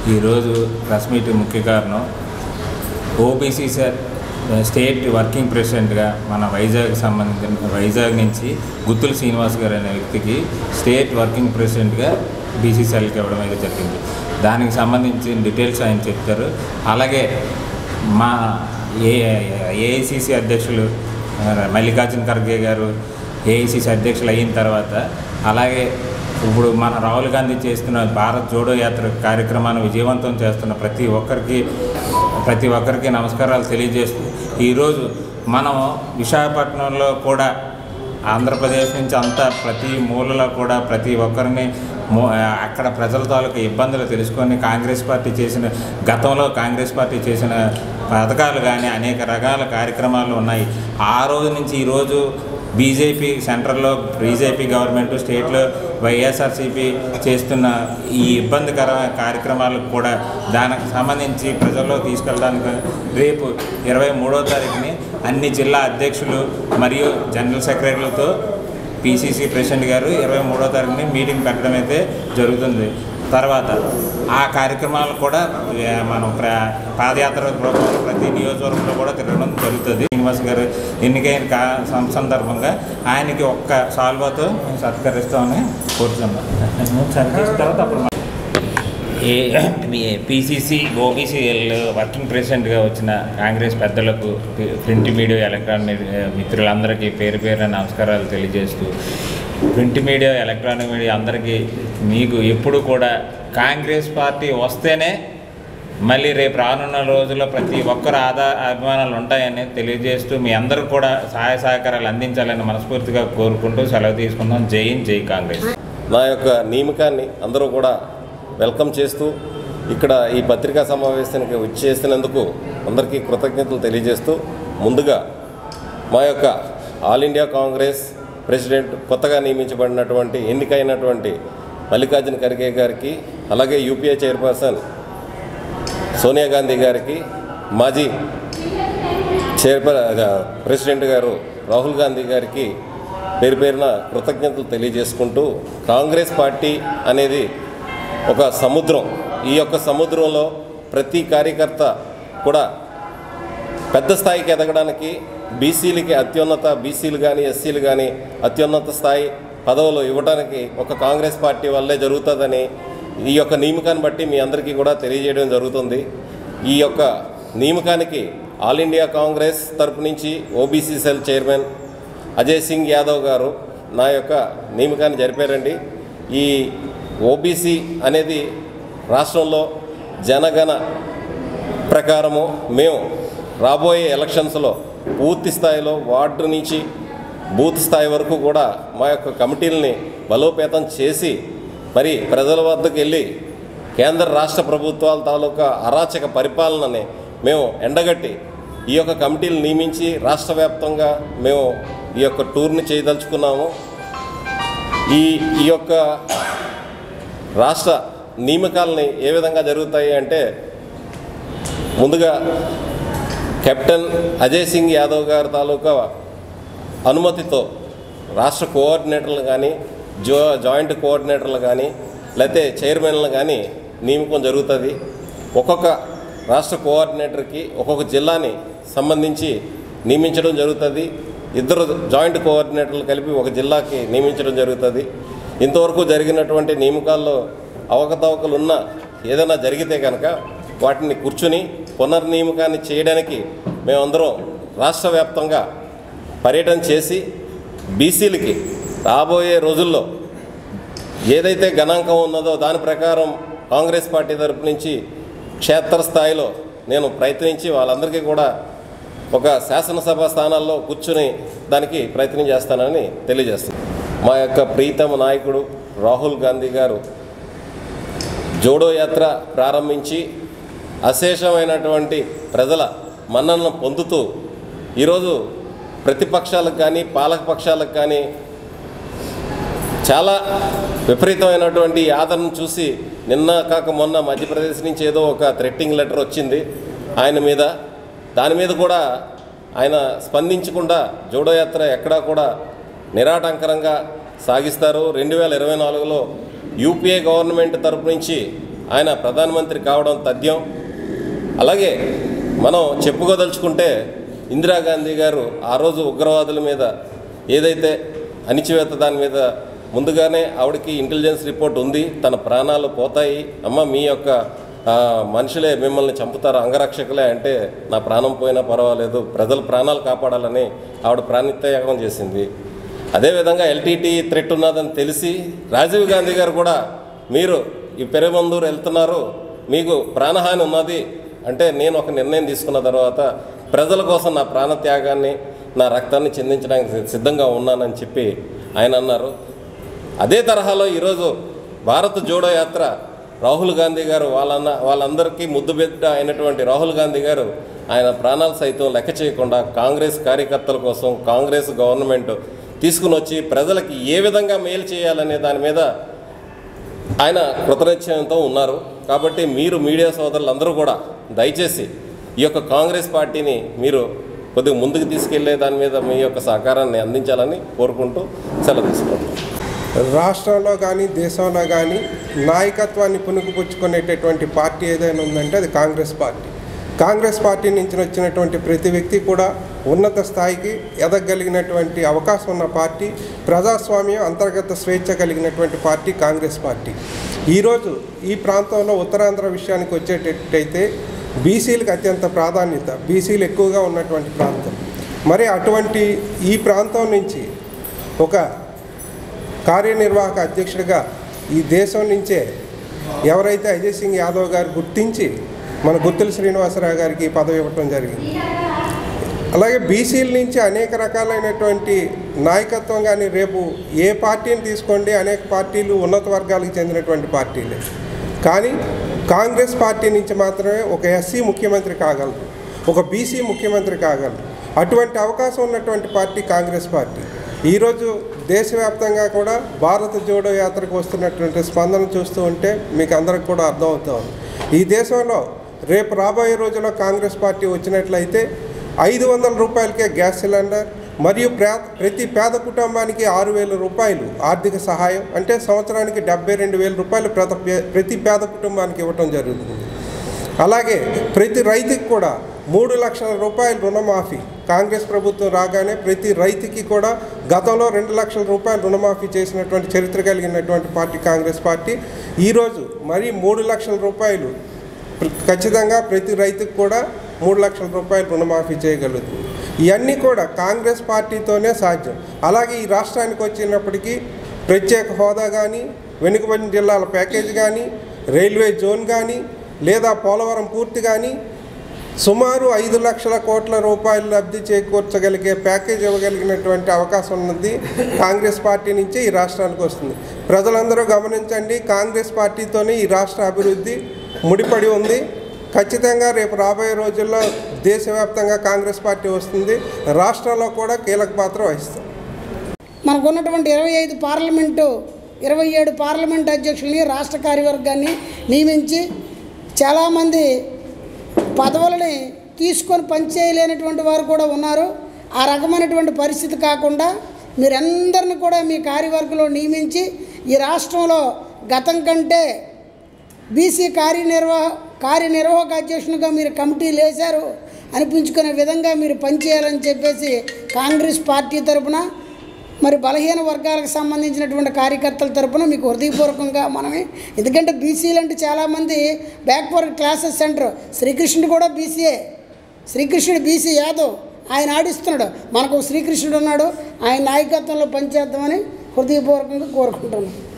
ఈరోజు press meet ముఖ్య కారణం ఓబీసీ సార్ స్టేట్ వర్కింగ్ ప్రెసిడెంట్గా మన వైజాగ్ సంబంధించిన వైజాగ్ నుంచి గుత్తుల శ్రీనివాస్ గారు అనే వ్యక్తికి స్టేట్ వర్కింగ్ ప్రెసిడెంట్గా బీసీసీఎల్కి ఇవ్వడం అయితే జరిగింది దానికి సంబంధించిన డీటెయిల్స్ ఆయన చెప్తారు అలాగే మా ఏ ఏఐసిసి అధ్యక్షులు ఆ, మల్లికార్జున ఖర్గే గారు ఏఐసిసి అధ్యక్షులు అయిన తర్వాత అలాగే ఇప్పుడు మన రాహుల్ గాంధీ చేస్తున్న భారత్ జోడో యాత్ర కార్యక్రమాన్ని విజయవంతం చేస్తున్న ప్రతి ఒక్కరికి ప్రతి ఒక్కరికి నమస్కారాలు తెలియజేస్తూ ఈరోజు మనం విశాఖపట్నంలో కూడా ఆంధ్రప్రదేశ్ నుంచి అంతా ప్రతి మూలలో కూడా ప్రతి ఒక్కరిని మో- అక్కడ ప్రజల తాలూకు ఇబ్బందులు తెలుసుకొని కాంగ్రెస్ పార్టీ చేసిన గతంలో కాంగ్రెస్ పార్టీ చేసిన పథకాలు కానీ అనేక రకాల కార్యక్రమాలు ఉన్నాయి ఆ రోజు నుంచి ఈరోజు బీజేపీ సెంట్రల్లో బీజేపీ గవర్నమెంట్ స్టేట్లో వైఎస్ఆర్సీపీ చేస్తున్న ఈ ఇబ్బందికర కార్యక్రమాలకు కూడా దానికి సంబంధించి ప్రజల్లో తీసుకెళ్ళడానికి రేపు ఇరవై మూడో తారీఖుని అన్ని జిల్లా అధ్యక్షులు మరియు జనరల్ సెక్రటరీలతో పిసిసి ప్రెసిడెంట్ గారు ఇరవై మూడో తారీఖుని మీటింగ్ పెట్టడం అయితే జరుగుతుంది తర్వాత ఆ కార్యక్రమాలు కూడా ఏ, మనం ప్ర పాదయాత్ర రూపంలో ప్రతి నియోజకవర్గంలో కూడా తిరగడం జరుగుతుంది శ్రీనివాస్ గారు ఎన్నికైన కా సం- సందర్భంగా ఆయనకి ఒక్క సాల్వాతో మేము సత్కరిస్తామని కోరుతున్నాం సత్కరిసిన తర్వాత అప్పుడు ఏ పిసిసి ఓబీసీఎల్ వర్కింగ్ ప్రెసిడెంట్గా వచ్చిన కాంగ్రెస్ పెద్దలకు పి- ప్రింట్ మీడియా ఎలక్ట్రానిక్ మిత్రులందరికీ పేరు పేరున నమస్కారాలు తెలియజేస్తూ ప్రింట్ మీడియా ఎలక్ట్రానిక్ మీడియా అందరికీ మీకు ఎప్పుడు కూడా కాంగ్రెస్ పార్టీ వస్తేనే మళ్ళీ రేపు రానున్న రోజుల్లో ప్రతి ఒక్కరు ఆదా అభిమానాలు ఉంటాయని తెలియజేస్తూ మీ అందరూ కూడా సహాయ సహకారాలు అందించాలని మనస్ఫూర్తిగా కోరుకుంటూ సెలవు తీసుకుందాం జై హింద్ జై కాంగ్రెస్ నా యొక్క నియమకాన్ని అందరూ కూడా వెల్కమ్ చేస్తూ ఇక్కడ ఈ పత్రికా సమావేశానికి వచ్చేసినందుకు అందరికీ కృతజ్ఞతలు తెలియజేస్తూ ముందుగా మా యొక్క ఆల్ ఇండియా కాంగ్రెస్ ప్రెసిడెంట్ కొత్తగా నియమించబడినటువంటి ఎన్నికైనటువంటి మల్లికార్జున ఖర్గే గారికి అలాగే యూపీఏ చైర్పర్సన్ సోనియా గాంధీ గారికి మాజీ చైర్పర్ ప్రెసిడెంట్ గారు రాహుల్ గాంధీ గారికి పేరు పేరున కృతజ్ఞతలు తెలియజేసుకుంటూ కాంగ్రెస్ పార్టీ అనేది ఒక సముద్రం ఈ యొక్క సముద్రంలో ప్రతి కార్యకర్త కూడా పెద్ద స్థాయికి ఎదగడానికి బీసీలకి అత్యున్నత బీసీలు కానీ ఎస్సీలు కానీ అత్యున్నత స్థాయి పదవులు ఇవ్వడానికి ఒక కాంగ్రెస్ పార్టీ వల్లే జరుగుతుందని ఈ యొక్క నియమకాన్ని బట్టి మీ అందరికీ కూడా తెలియజేయడం జరుగుతుంది ఈ యొక్క నియమకానికి ఆల్ ఇండియా కాంగ్రెస్ తరపు నుంచి OBC cell chairman Ajay Singh Yadav గారు నా యొక్క నియమకాన్ని జరిపారండి ఈ ఓబీసీ అనేది రాష్ట్రంలో జనగణ ప్రకారము మేము రాబోయే ఎలక్షన్స్లో పూర్తి స్థాయిలో వార్డు నుంచి బూత్ స్థాయి వరకు కూడా మా యొక్క కమిటీలని బలోపేతం చేసి మరి ప్రజల వద్దకు వెళ్ళి కేంద్ర రాష్ట్ర ప్రభుత్వాల తాలూకా అరాచక పరిపాలనని మేము ఎండగట్టి ఈ యొక్క కమిటీలు నియమించి రాష్ట్ర వ్యాప్తంగా మేము ఈ యొక్క టూర్ని చేయదలుచుకున్నాము ఈ ఈ యొక్క రాష్ట్ర నియామకాలని ఏ విధంగా జరుగుతాయి అంటే ముందుగా కెప్టెన్ అజయ్ సింగ్ యాదవ్ గారి తాలూకా అనుమతితో రాష్ట్ర కోఆర్డినేటర్లు కానీ జో జాయింట్ కోఆర్డినేటర్లు కానీ లేకపోతే చైర్మన్లు కానీ నియమకం జరుగుతుంది ఒక్కొక్క రాష్ట్ర కోఆర్డినేటర్కి ఒక్కొక్క జిల్లాని సంబంధించి నియమించడం జరుగుతుంది ఇద్దరు జాయింట్ కోఆర్డినేటర్లు కలిపి ఒక జిల్లాకి నియమించడం జరుగుతుంది ఇంతవరకు జరిగినటువంటి నియామకాల్లో అవకతవకలు ఉన్నా ఏదైనా జరిగితే కనుక వాటిని కూర్చుని పునర్నియామకాన్ని చేయడానికి మేమందరం రాష్ట్ర వ్యాప్తంగా పర్యటన చేసి బీసీలకి రాబోయే రోజుల్లో ఏదైతే గణాంకం ఉన్నదో దాని ప్రకారం కాంగ్రెస్ పార్టీ తరపు నుంచి క్షేత్రస్థాయిలో నేను ప్రయత్నించి వాళ్ళందరికీ కూడా ఒక శాసనసభ స్థానాల్లో కూర్చుని దానికి ప్రయత్నం చేస్తానని తెలియజేస్తాను మా యొక్క ప్రీతమ నాయకుడు రాహుల్ గాంధీ గారు జోడో యాత్ర ప్రారంభించి అశేషమైనటువంటి ప్రజల మన్ననను పొందుతూ ఈరోజు ప్రతిపక్షాలకు కానీ పాలకపక్షాలకు కానీ చాలా విపరీతమైనటువంటి ఈ ఆదరణ చూసి నిన్న కాక మొన్న మధ్యప్రదేశ్ నుంచి ఏదో ఒక థ్రెట్టింగ్ లెటర్ వచ్చింది ఆయన మీద దాని మీద కూడా ఆయన స్పందించకుండా జోడో యాత్ర ఎక్కడా కూడా నిరాటంకరంగా సాగిస్తారు రెండు వేల ఇరవై నాలుగులో యూపీఏ గవర్నమెంట్ తరపు నుంచి ఆయన ప్రధానమంత్రి కావడం తథ్యం అలాగే మనం చెప్పుకోదలుచుకుంటే ఇందిరాగాంధీ గారు ఆ రోజు ఉగ్రవాదుల మీద ఏదైతే అణిచివేత దాని మీద ముందుగానే ఆవిడకి ఇంటెలిజెన్స్ రిపోర్ట్ ఉంది తన ప్రాణాలు పోతాయి అమ్మ మీ యొక్క ఆ, మనుషులే మిమ్మల్ని చంపుతారు అంగరక్షకులే అంటే నా ప్రాణం పోయినా పర్వాలేదు ప్రజల ప్రాణాలు కాపాడాలని ఆవిడ ప్రాణత్యాగం చేసింది అదేవిధంగా ఎల్టీటీ థ్రెట్ ఉన్నదని తెలిసి రాజీవ్ గాంధీ గారు కూడా మీరు ఈ పెరుమందూరు వెళ్తున్నారు మీకు ప్రాణహాని ఉన్నది అంటే నేను ఒక నిర్ణయం తీసుకున్న తర్వాత ప్రజల కోసం నా ప్రాణత్యాగాన్ని నా రక్తాన్ని చెందించడానికి సిద్ధంగా ఉన్నానని చెప్పి ఆయన అన్నారు అదే తరహాలో ఈరోజు భారత్ జోడో యాత్ర రాహుల్ గాంధీ గారు వాళ్ళన్న వాళ్ళందరికీ ముద్దు బిడ్డ అయినటువంటి రాహుల్ గాంధీ గారు ఆయన ప్రాణాలు సైతం లెక్క చేయకుండా కాంగ్రెస్ కార్యకర్తల కోసం కాంగ్రెస్ గవర్నమెంట్ తీసుకుని వచ్చి ప్రజలకి ఏ విధంగా మేలు చేయాలనే దాని మీద ఆయన కృతనిశ్చయంతో ఉన్నారు కాబట్టి మీరు మీడియా సోదరులందరూ కూడా దయచేసి ఈ యొక్క కాంగ్రెస్ పార్టీని మీరు కొద్దిగా ముందుకు తీసుకెళ్లే దాని మీద మీ యొక్క సహకారాన్ని అందించాలని కోరుకుంటూ సెలవు తీసుకుంటాం రాష్ట్రంలో కానీ దేశంలో కానీ నాయకత్వాన్ని పుణుకుపుచ్చుకునేటటువంటి పార్టీ ఏదైనా ఉందంటే అది కాంగ్రెస్ పార్టీ కాంగ్రెస్ పార్టీ నుంచి వచ్చినటువంటి ప్రతి వ్యక్తి కూడా ఉన్నత స్థాయికి ఎదగలిగినటువంటి అవకాశం ఉన్న పార్టీ ప్రజాస్వామ్యం అంతర్గత స్వేచ్ఛ కలిగినటువంటి పార్టీ కాంగ్రెస్ పార్టీ ఈరోజు ఈ ప్రాంతంలో ఉత్తరాంధ్ర విషయానికి వచ్చేటట్టయితే బీసీలకు అత్యంత ప్రాధాన్యత బీసీలు ఎక్కువగా ఉన్నటువంటి ప్రాంతం మరి అటువంటి ఈ ప్రాంతం నుంచి ఒక కార్యనిర్వాహక అధ్యక్షుడిగా ఈ దేశం నుంచే ఎవరైతే అజయ్ సింగ్ యాదవ్ గారు గుర్తించి మన గుత్తుల శ్రీనివాసరావు గారికి ఈ పదవి ఇవ్వటం జరిగింది అలాగే బీసీల నుంచి అనేక రకాలైనటువంటి నాయకత్వం కానీ రేపు ఏ పార్టీని తీసుకోండి అనేక పార్టీలు ఉన్నత వర్గాలకు చెందినటువంటి పార్టీలే కానీ కాంగ్రెస్ పార్టీ నుంచి మాత్రమే ఒక ఎస్సీ ముఖ్యమంత్రి కాగలరు ఒక బీసీ ముఖ్యమంత్రి కాగలరు అటువంటి అవకాశం ఉన్నటువంటి పార్టీ కాంగ్రెస్ పార్టీ ఈరోజు దేశవ్యాప్తంగా కూడా భారత జోడో యాత్రకు వస్తున్నటువంటి స్పందన చూస్తూ ఉంటే మీకు అందరికి కూడా అర్థమవుతా ఉంది ఈ దేశంలో రేపు రాబోయే రోజుల్లో కాంగ్రెస్ పార్టీ వచ్చినట్లయితే ఐదు వందల రూపాయలకే గ్యాస్ సిలిండర్ మరియు ప్రా ప్రతి పేద కుటుంబానికి ఆరు వేల రూపాయలు ఆర్థిక సహాయం అంటే సంవత్సరానికి డెబ్బై రెండు వేల రూపాయలు ప్రతి పే- ప్రతి పేద కుటుంబానికి ఇవ్వటం జరుగుతుంది అలాగే ప్రతి రైతుకి కూడా మూడు లక్షల రూపాయల రుణమాఫీ కాంగ్రెస్ ప్రభుత్వం రాగానే ప్రతి రైతుకి కూడా గతంలో రెండు లక్షల రూపాయలు రుణమాఫీ చేసినటువంటి చరిత్ర కలిగినటువంటి పార్టీ కాంగ్రెస్ పార్టీ ఈరోజు మరీ మూడు లక్షల రూపాయలు ఖచ్చితంగా ప్రతి రైతుకు కూడా మూడు లక్షల రూపాయలు రుణమాఫీ చేయగలుగుతుంది ఇవన్నీ కూడా కాంగ్రెస్ పార్టీతోనే సాధ్యం అలాగే ఈ రాష్ట్రానికి వచ్చినప్పటికీ ప్రత్యేక హోదా కానీ వెనుకబడిన జిల్లాల ప్యాకేజ్ కానీ రైల్వే జోన్ కానీ లేదా పోలవరం పూర్తి కానీ సుమారు ఐదు లక్షల కోట్ల రూపాయలు లబ్ధి చేకూర్చగలిగే ప్యాకేజ్ ఇవ్వగలిగినటువంటి అవకాశం ఉన్నది కాంగ్రెస్ పార్టీ నుంచే ఈ రాష్ట్రానికి వస్తుంది ప్రజలందరూ గమనించండి కాంగ్రెస్ పార్టీతోనే ఈ రాష్ట్ర అభివృద్ధి ముడిపడి ఉంది ఖచ్చితంగా రేపు రాబోయే రోజుల్లో దేశవ్యాప్తంగా కాంగ్రెస్ పార్టీ వస్తుంది రాష్ట్రంలో కూడా కీలక పాత్ర వహిస్తుంది మనకు ఉన్నటువంటి ఇరవై ఐదు పార్లమెంటు ఇరవై ఏడు పార్లమెంట్ అధ్యక్షుల్ని రాష్ట్ర కార్యవర్గాన్ని నియమించి చాలామంది పదవులని తీసుకొని పనిచేయలేనటువంటి వారు కూడా ఉన్నారు ఆ రకమైనటువంటి పరిస్థితి కాకుండా మీరందరిని కూడా మీ కార్యవర్గంలో నియమించి ఈ రాష్ట్రంలో గతం కంటే బీసీ కార్యనిర్వాహ కార్యనిర్వాహక అధ్యక్షునిగా మీరు కమిటీలు వేశారు అనిపించుకునే విధంగా మీరు పనిచేయాలని చెప్పేసి కాంగ్రెస్ పార్టీ తరపున మరి బలహీన వర్గాలకు సంబంధించినటువంటి కార్యకర్తల తరపున మీకు హృదయపూర్వకంగా మనమే ఎందుకంటే బీసీలు అంటే చాలామంది బ్యాక్వర్డ్ క్లాసెస్ సెంటర్ శ్రీకృష్ణుడు కూడా బీసీయే శ్రీకృష్ణుడు బీసీ యాదవ్ ఆయన ఆడిస్తున్నాడు మనకు శ్రీకృష్ణుడు ఉన్నాడు ఆయన నాయకత్వంలో పనిచేద్దామని హృదయపూర్వకంగా కోరుకుంటున్నాను